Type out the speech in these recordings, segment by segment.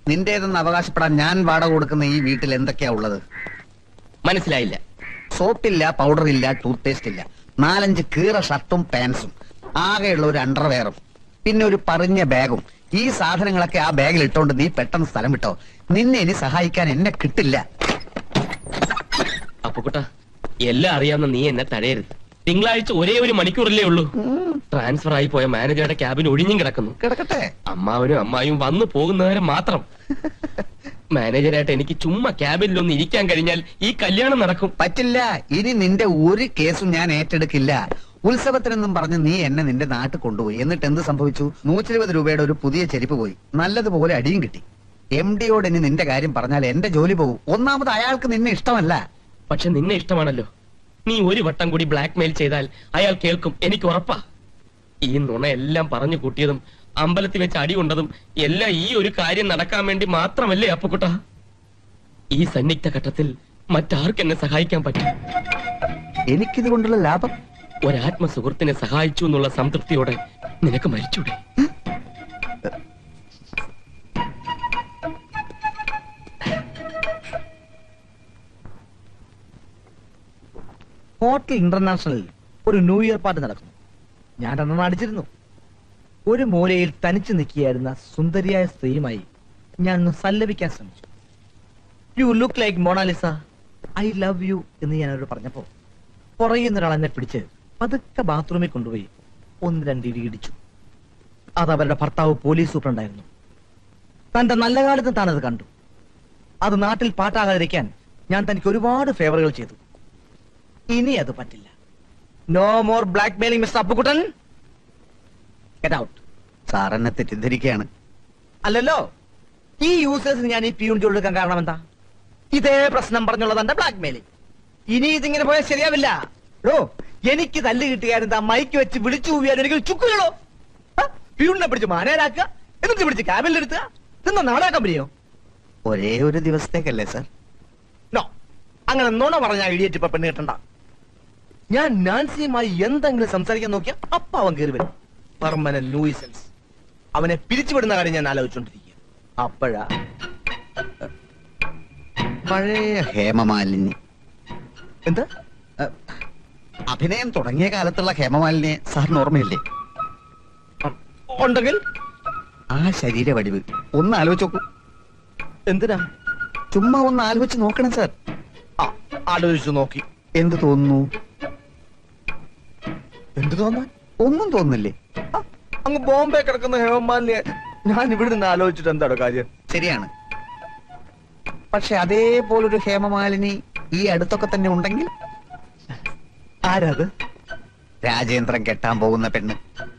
നിന്റേതെന്ന് അവകാശപ്പെടാൻ ഞാൻ വാടക കൊടുക്കുന്ന ഈ വീട്ടിൽ എന്തൊക്കെയാ ഉള്ളത് മനസ്സിലായില്ല സോപ്പില്ല പൗഡർ ഇല്ല ടൂത്ത് പേസ്റ്റ് ഇല്ല നാലഞ്ച് കീറ ഷർട്ടും പാൻസും ആകെയുള്ള ഒരു അണ്ടർവെയറും പിന്നെ ഒരു പറഞ്ഞ ബാഗും ഈ സാധനങ്ങളൊക്കെ ആ ബാഗിൽ ഇട്ടോണ്ട് നീ പെട്ടെന്ന് സ്ഥലം വിട്ടോ നിന്നെ ഇനി സഹായിക്കാൻ എന്നെ കിട്ടില്ല അപ്പുക്കുട്ട എല്ലാം അറിയാവുന്ന നീ എന്നെ തടയരുത് തിങ്കളാഴ്ച ഒരേ ഒരു മണിക്കൂറല്ലേ ഉള്ളൂ ട്രാൻസ്ഫർ ആയി പോയ മാനേജറുടെ ക്യാബിൻ ഒഴിഞ്ഞും കിടക്കുന്നു കിടക്കട്ടെ അമ്മാവനും അമ്മായും വന്നു പോകുന്നവരെ മാത്രം മാനേജരായിട്ട് എനിക്ക് ചുമ്മാ ക്യാബിനിലൊന്ന് ഇരിക്കാൻ കഴിഞ്ഞാൽ ഈ കല്യാണം നടക്കും പറ്റില്ല ഇനി നിന്റെ ഒരു കേസും ഞാൻ ഏറ്റെടുക്കില്ല ഉത്സവത്തിനെന്നും പറഞ്ഞ് നീ എന്നെ നിന്റെ നാട്ടിൽ കൊണ്ടുപോയി എന്നിട്ട് എന്ത് സംഭവിച്ചു നൂറ്റിരുപത് രൂപയുടെ ഒരു പുതിയ ചെരുപ്പ് പോയി നല്ലതുപോലെ അടിയും കിട്ടി എം ഡിയോട് ഇനി നിന്റെ കാര്യം പറഞ്ഞാൽ എന്റെ ജോലി പോകും ഒന്നാമത് അയാൾക്ക് നിന്നെ ഇഷ്ടമല്ല പക്ഷെ നിന്നെ ഇഷ്ടമാണല്ലോ നീ ഒരു വട്ടം കൂടി ബ്ലാക്ക് മെയിൽ ചെയ്താൽ അയാൾ കേൾക്കും എനിക്ക് ഉറപ്പാ ഈ നുണ എല്ലാം പറഞ്ഞു കൂട്ടിയതും അമ്പലത്തിൽ വെച്ച് അടി കൊണ്ടതും എല്ലാം ഈ ഒരു കാര്യം നടക്കാൻ വേണ്ടി മാത്രമല്ലേ അപ്പുക്കുട്ട ഈ സന്നിഗ്ധ ഘട്ടത്തിൽ മറ്റാർക്ക് എന്നെ സഹായിക്കാൻ പറ്റും എനിക്കിത് കൊണ്ടുള്ള ലാഭം ഒരാത്മ സുഹൃത്തിനെ സഹായിച്ചു എന്നുള്ള സംതൃപ്തിയോടെ നിനക്ക് മരിച്ചൂടെ ഹോട്ടൽ ഇന്റർനാഷണലിൽ ഒരു ന്യൂ ഇയർ പാർട്ടി നടക്കുന്നു ഞാൻ അന്ന് അടിച്ചിരുന്നു ഒരു മൂലയിൽ തനിച്ചു നിൽക്കുകയായിരുന്ന സുന്ദരിയായ സ്ത്രീയുമായി ഞാൻ ഒന്ന് സല്ലപിക്കാൻ ശ്രമിച്ചു you look like Mona Lisa I love you എന്ന് ഞാൻ അവരോട് പറഞ്ഞപ്പോ പുറകിൽ നിന്നൊരാൾ എന്നെ പിടിച്ച് പതുക്കെ ബാത്റൂമിൽ കൊണ്ടുപോയി ഒന്ന് രണ്ട് ഇടി ഇടിച്ചു അത് അവരുടെ ഭർത്താവ് പോലീസ് സൂപ്രണ്ടായിരുന്നു തന്റെ നല്ല കാലത്ത് താനത് കണ്ടു അത് നാട്ടിൽ പാട്ടാകാതിരിക്കാൻ ഞാൻ തനിക്ക് ഒരുപാട് ഫേവറുകൾ ചെയ്തു ഇനി അത് പറ്റില്ല no more blackmailing mister Appukuttan get out sir എന്നെ തെറ്റിദ്ധരിക്കുകയാണ് അല്ലല്ലോ ഈ യൂസേഴ്സിന് ഞാൻ ഈ പിയൂൺ ജോലി എടുക്കാൻ കാരണം എന്താ ഇതേ പ്രശ്നം പറഞ്ഞുള്ളത് എന്റെ ബ്ലാക്ക് മെയിലിംഗ് ഇനി ഇതിങ്ങനെ പോയാൽ ശരിയാവില്ല ഓ എനിക്ക് തല്ല് കിട്ടിയായിരുന്നു മൈക്ക് വെച്ച് വിളിച്ചു പോയാൽ എനിക്ക് ചുക്കുകളോ പിയൂണിനെ പിടിച്ച് മാനേരാക്കുക എന്നിട്ട് പിടിച്ച് ക്യാബിലെടുത്തുക നിന്ന നാടക കമ്പനിയോ ഒരേ ഒരു ദിവസത്തേക്കല്ലേ സാർ നോ അങ്ങനെ നുണ പറഞ്ഞ ഇടിയേറ്റ് ഇപ്പൊ പെണ്ണ് കിട്ടണ്ട ഞാൻ നാൻസിയുമായി എന്തെങ്കിലും സംസാരിക്കാൻ നോക്കിയാ അപ്പ അവൻ കയറി വരും പെർമനന്റ് ലൂയിസൻസ് അവനെ പിരിച്ചുവിടുന്ന കാര്യം ഞാൻ ആലോചിച്ചോണ്ടിരിക്കുക അപ്പോഴാ പഴയ ഹേമമാലിനി എന്താ അഹ്, അഭിനയം തുടങ്ങിയ കാലത്തുള്ള ഹേമമാലിനിയെ സാറിന് ഓർമ്മയില്ലേ ഉണ്ടെങ്കിൽ ആ ശരീര വടിവ് ഒന്ന് ആലോചിച്ച് നോക്കൂ എന്തിനാ ചുമ്മാ ഒന്ന് ആലോചിച്ച് നോക്കണം സാർ ആ ആലോചിച്ചു നോക്കി എന്ത് തോന്നുന്നു എന്ത് തോന്നാൻ ഒന്നും തോന്നുന്നില്ലേ ആ, അങ്ങ് ബോംബെ കിടക്കുന്ന ഹേമമാലിനെ ഞാൻ ഇവിടെ നിന്ന് ആലോചിച്ചിട്ട് എന്താണ് കാര്യം ശരിയാണ് പക്ഷെ അതേപോലൊരു ഹേമമാലിനി ഈ അടുത്തൊക്കെ തന്നെ ഉണ്ടെങ്കിൽ ആരാത് രാജേന്ദ്രൻ കെട്ടാൻ പോകുന്ന പെണ്ണ്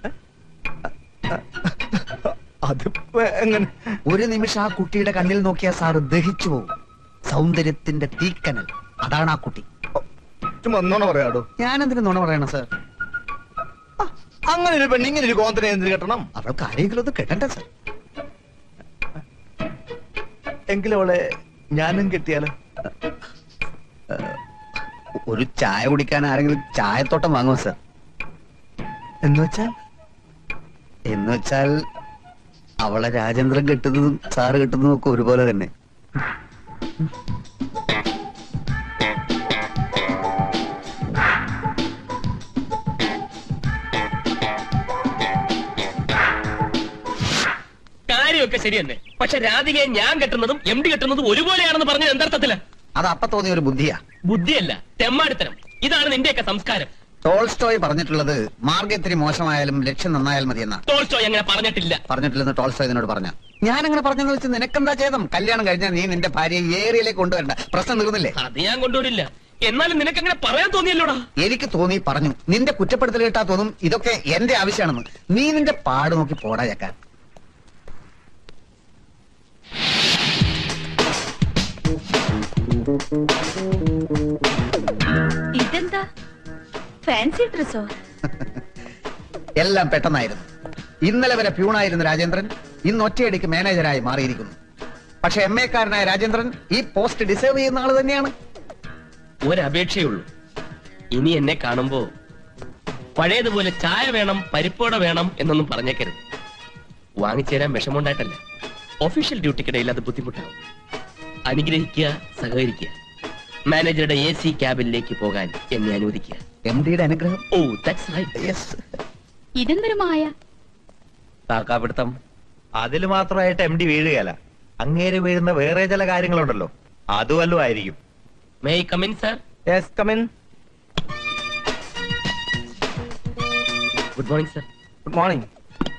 അതിപ്പോ എങ്ങനെ ഒരു നിമിഷം ആ കുട്ടിയുടെ കണ്ണിൽ നോക്കിയാൽ സാറ് ദഹിച്ചു പോകും സൗന്ദര്യത്തിന്റെ തീക്കനൽ അതാണ് ആ കുട്ടി ചുമ്മാ ഒന്നോണം പറയാടോ ഞാനെന്തിനു നുണ പറയണം സാർ അങ്ങനെ ഒരു പെണ്ണ് ഇങ്ങനെ ഒരു കോന്തനെ എന്തിനു കെട്ടണം അവൾക്ക് ആരെങ്കിലും ഒന്ന് കെട്ടണ്ടേ സാർ എങ്കിലും അവളെ ഞാനും കെട്ടിയാലോ ഒരു ചായ കുടിക്കാൻ ആരെങ്കിലും ചായത്തോട്ടം വാങ്ങുമോ സാർ എന്ന് വെച്ചാൽ എന്ന് വെച്ചാൽ അവളെ രാജേന്ദ്രൻ കെട്ടുന്നതും സാറ് കെട്ടുന്നതും ഒക്കെ ഒരുപോലെ തന്നെ കാര്യമൊക്കെ ശരി തന്നെ പക്ഷെ രാധികയെ ഞാൻ കെട്ടുന്നതും എം ഡി കെട്ടുന്നതും ഒരുപോലെയാണെന്ന് പറഞ്ഞത് എന്തർത്ഥത്തില് അത് അപ്പ തോന്നിയ ഒരു ബുദ്ധിയാ ബുദ്ധിയല്ല തെമ്മാടിത്തരം ഇതാണ് നിന്റെയൊക്കെ സംസ്കാരം ടോൾസ്റ്റോയ് പറഞ്ഞിട്ടുള്ളത് മാർഗം ഇത്തിരി മോശമായാലും ലക്ഷ്യം നന്നായാൽ മതിയെന്നാ ടോൾസ്റ്റോയ് അങ്ങനെ പറഞ്ഞിട്ടില്ല പറഞ്ഞിട്ടില്ലെന്ന് ടോൾസ്റ്റോയ് എന്നോട് പറഞ്ഞ ഞാൻ അങ്ങനെ പറഞ്ഞെന്ന് വെച്ച് നിനക്കെന്താ ചെയ്തം കല്യാണം കഴിഞ്ഞാൽ നീ നിന്റെ ഭാര്യയെ ഏരിയയിലേക്ക് കൊണ്ടുവരണ്ട പ്രശ്നം തീർന്നില്ലേ അത് ഞാൻ കൊണ്ടുവരില്ല എന്നാലും നിനക്ക് അങ്ങനെ പറയാൻ തോന്നിയല്ലോടാ എനിക്ക് തോന്നി പറഞ്ഞു നിന്റെ കുറ്റപ്പെടുത്തൽ കേട്ടാ തോന്നും ഇതൊക്കെ എന്റെ ആവശ്യമാണെന്ന് നീ നിന്റെ പാട് നോക്കി പോടാ ചക്കാൻ ഇതെന്താ ഫാൻസി ഡ്രസ്സോ എല്ലാം പെട്ടെന്നായിരുന്നു ഇന്നലെ വരെ പ്യൂണായിരുന്ന രാജേന്ദ്രൻ ഇന്ന് ഒറ്റയടിക്ക് മാനേജരായി മാറിയിരിക്കുന്നു പക്ഷെ എം എക്കാരനായ രാജേന്ദ്രൻ ഈ പോസ്റ്റ് ഡിസേർവ് ചെയ്യുന്ന ആള് തന്നെയാണ് ഒരപേക്ഷയുള്ളൂ ഇനി എന്നെ കാണുമ്പോ പഴയതുപോലെ ചായ വേണം പരിപ്പോട വേണം എന്നൊന്നും പറഞ്ഞേക്കരുത് വാങ്ങിച്ചേരാൻ വിഷമമുണ്ടായിട്ടല്ല ഒഫീഷ്യൽ ഡ്യൂട്ടിക്കിടയിൽ അത് ബുദ്ധിമുട്ടാവും അനുഗ്രഹിക്കുക സഹകരിക്കുക മാനേജറുടെ എ സി ക്യാബിനിലേക്ക് പോകാൻ എന്നെ അനുവദിക്കുക എം ഡിയുടെ അനുഗ്രഹം ഓ ദാറ്റ്സ് റൈറ്റ് യെസ് ഇതെന്തൊരു മായ കാക്കാപിടുത്തം അതിൽ മാത്രമായിട്ട് എം ഡി വീഴുകയല്ല അങ്ങേര് വീഴുന്ന വേറെ ചില കാര്യങ്ങളുണ്ടല്ലോ അതുവല്ലോ ആയിരിക്കും may come in sir yes come in good morning sir good morning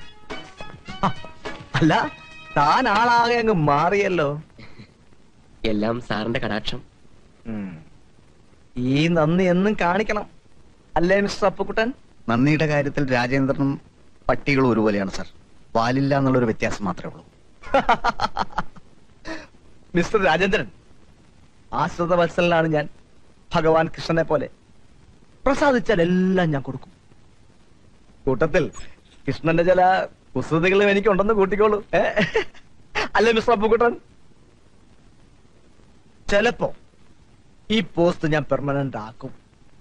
അല്ല താൻ ആളാകെ അങ്ങ് മാറിയല്ലോ എല്ലാം സാറിന്റെ കടാക്ഷം ഉം. ഈ നന്ദി എന്നും കാണിക്കണം അല്ലേ മിസ്റ്റർ അപ്പുക്കുട്ടൻ നന്ദിയുടെ കാര്യത്തിൽ രാജേന്ദ്രനും പട്ടികളും ഒരുപോലെയാണ് സാർ വാലില്ല എന്നുള്ളൊരു വ്യത്യാസം മാത്രമേ ഉള്ളൂ മിസ്റ്റർ രാജേന്ദ്രൻ ആശ്രിത വത്സലനാണ് ഞാൻ ഭഗവാൻ കൃഷ്ണനെ പോലെ പ്രസാദിച്ചാൽ എല്ലാം ഞാൻ കൊടുക്കും കൂട്ടത്തിൽ കൃഷ്ണന്റെ ചില കുസൃതികളും എനിക്കുണ്ടെന്ന് കൂട്ടിക്കോളൂ ഏ? അല്ലേ മിസ്റ്റർ അപ്പുക്കുട്ടൻ ചിലപ്പോ ഈ പോസ്റ്റ് ഞാൻ പെർമനന്റ് ആക്കും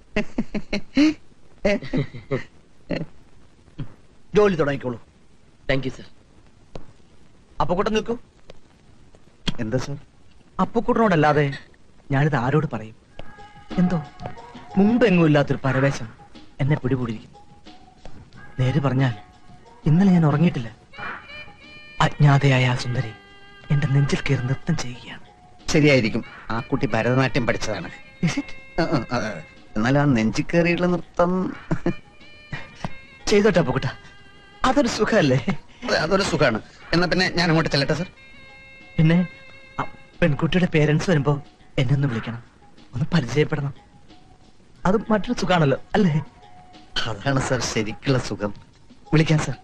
ജോലി തുടങ്ങിക്കോളൂ താങ്ക് യു സർ അപ്പുക്കുട്ടൻ നിൽക്കൂ എന്താ സാർ അപ്പുക്കുട്ടനോടല്ലാതെ ഞാനിത് ആരോട് പറയും എന്തോ മുമ്പെങ്ങും ഇല്ലാത്തൊരു പരവേശം എന്നെ പിടികൂടിയിരിക്കുന്നു നേര് പറഞ്ഞാൽ ഇന്നലെ ഞാൻ ഉറങ്ങിയിട്ടില്ല അജ്ഞാതയായ ആ സുന്ദരി എന്റെ നെഞ്ചിൽ കയറി നൃത്തം ചെയ്യുകയാണ് ശരിയായിരിക്കും ആ കുട്ടി ഭരതനാട്യം പഠിച്ചതാണ് Is it? ആ, ആ, ആ, എന്നാൽ ആ നെഞ്ചിക്കേറിയുള്ള നൃത്തം ചെയ്തോട്ടെ അപ്പുക്കുട്ട അതൊരു സുഖമല്ലേ അതൊരു സുഖമാണ് എന്നാ പിന്നെ ഞാൻ അങ്ങോട്ട് ചെല്ലട്ടെ സാർ പിന്നെ ആ പെൺകുട്ടിയുടെ പേരൻസ് വരുമ്പോ എന്നെ ഒന്ന് വിളിക്കണം ഒന്ന് പരിചയപ്പെടണം അത് മറ്റൊരു സുഖാണല്ലോ അല്ലേ അതാണ് സാർ ശരിക്കുള്ള സുഖം വിളിക്കാം സാർ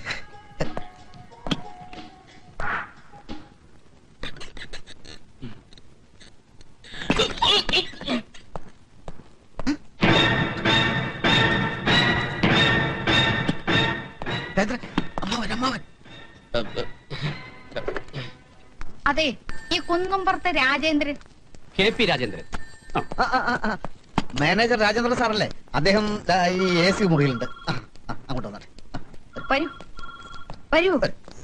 രാജേന്ദ്രൻ, അമ്മാവൻ അമ്മാവൻ അതെ ഈ കുന്നുംപുറത്തെ രാജേന്ദ്രൻ കെ പി രാജേന്ദ്രൻ ആ, ആ, ആ, ആ. മാനേജർ രാജേന്ദ്ര സാറല്ലേ അദ്ദേഹം ദാ ഈ എ സി മുറിയിലുണ്ട് ആ, ആ, അങ്ങോട്ട് വന്നാട്ടെ വരൂ വരൂ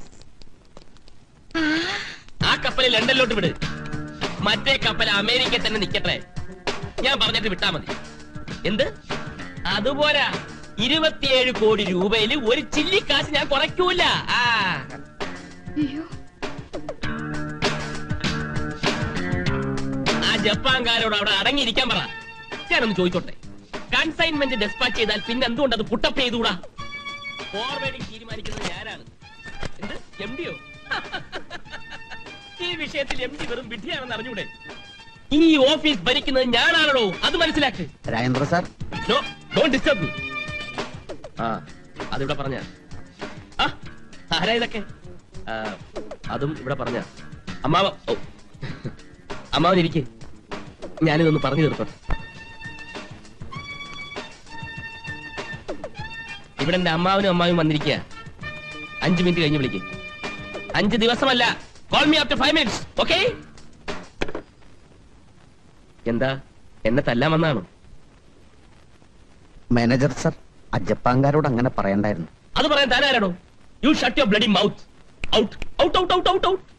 ആ കപ്പലിൽ ലണ്ടനിലോട്ട് വിട് മറ്റേ കപ്പൽ അമേരിക്ക തന്നെ നിക്കട്ടെ ഞാൻ പറഞ്ഞിട്ട് വിട്ടാ മതി എന്ത് അതുപോരാ ഇരുപത്തിയേഴ് കോടി രൂപയിൽ ഒരു ചില്ലിക്കാശ് ഞാൻ കുറയ്ക്കൂല ആ അയ്യോ ആ ജപ്പാൻകാരോട് അവിടെ അടങ്ങിയിരിക്കാൻ പറ ഞാനൊന്ന് ചോദിച്ചോട്ടെ കൺസൈൻമെന്റ് ഡെസ്പാച്ച് ചെയ്താൽ പിന്നെ എന്തുകൊണ്ട് അത് പുട്ടപ്പ് ചെയ്തുകൂടാ ഫോർവേഡിംഗ് തീരുമാനിക്കുന്നത് ഞാനാണ് എന്ത് എം ഡിയോ ഈ വിഷയത്തിൽ എം ഡി വെറും വിഡ്ഢിയാണെന്ന് അറിഞ്ഞൂടെ ഈ ഓഫീസ് ഭരിക്കുന്നത് ഞാനാണോ അത് മനസ്സിലാക്ക് Rajendra sir no don't disturb me ആ അതിവിടെ പറഞ്ഞ ആ ആരാ ഇതൊക്കെ ആ, അതും ഇവിടെ പറഞ്ഞ അമ്മാവ ഓ അമ്മാവൻ ഇരിക്കെ ഞാനിതൊന്ന് പറഞ്ഞു തീർത്തോട്ടെ ഇവിടെ എന്റെ അമ്മാവനും അമ്മാവും വന്നിരിക്കുക അഞ്ചു മിനിറ്റ് കഴിഞ്ഞ് വിളിക്കേ അഞ്ച് ദിവസമല്ല call me after five minutes okay എന്താ എന്നെ തല്ലാൻ വന്നാണോ മാനേജർ സാർ ആ ജപ്പാൻകാരോട് അങ്ങനെ പറയണ്ടായിരുന്നു അത് പറയാൻ താനാരാണോ you shut your bloody mouth out out out out out out